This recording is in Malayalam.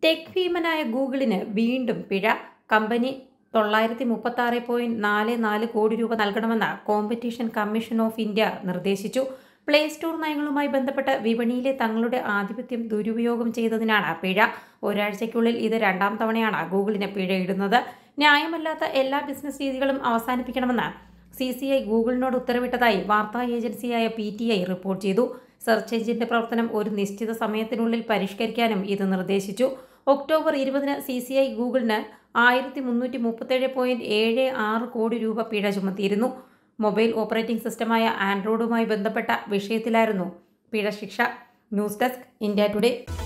ടെക് ഭീമനായ ഗൂഗിളിന് വീണ്ടും പിഴ കമ്പനി തൊള്ളായിരത്തി മുപ്പത്തി ആറ് പോയിന്റ് നാല് നാല് കോടി രൂപ നൽകണമെന്ന് കോമ്പറ്റീഷൻ കമ്മീഷൻ ഓഫ് ഇന്ത്യ നിർദ്ദേശിച്ചു പ്ലേ സ്റ്റോർ നയങ്ങളുമായി ബന്ധപ്പെട്ട് വിപണിയിലെ തങ്ങളുടെ ആധിപത്യം ദുരുപയോഗം ചെയ്തതിനാണ് പിഴ ഒരാഴ്ചയ്ക്കുള്ളിൽ ഇത് രണ്ടാം തവണയാണ് ഗൂഗിളിന് പിഴയിടുന്നത് ന്യായമല്ലാത്ത എല്ലാ ബിസിനസ് രീതികളും അവസാനിപ്പിക്കണമെന്ന് സി സി ഐ ഗൂഗിളിനോട് ഉത്തരവിട്ടതായി വാർത്താ ഏജൻസിയായ പി ടി ഐ റിപ്പോർട്ട് ചെയ്തു സെർച്ച് എഞ്ചിന്റെ പ്രവർത്തനം ഒരു നിശ്ചിത സമയത്തിനുള്ളിൽ പരിഷ്കരിക്കാനും ഇത് നിർദ്ദേശിച്ചു ഒക്ടോബർ ഇരുപതിന് സി സി ഐ ഗൂഗിളിന് ആയിരത്തി മുന്നൂറ്റി മുപ്പത്തേഴ് പോയിന്റ് ഏഴ് ആറ് കോടി രൂപ പിഴ ചുമത്തിയിരുന്നു മൊബൈൽ ഓപ്പറേറ്റിംഗ് സിസ്റ്റമായ ആൻഡ്രോയിഡുമായി ബന്ധപ്പെട്ട വിഷയത്തിലായിരുന്നു പിഴ ശിക്ഷ ന്യൂസ് ഡെസ്ക് ഇന്ത്യ ടുഡേ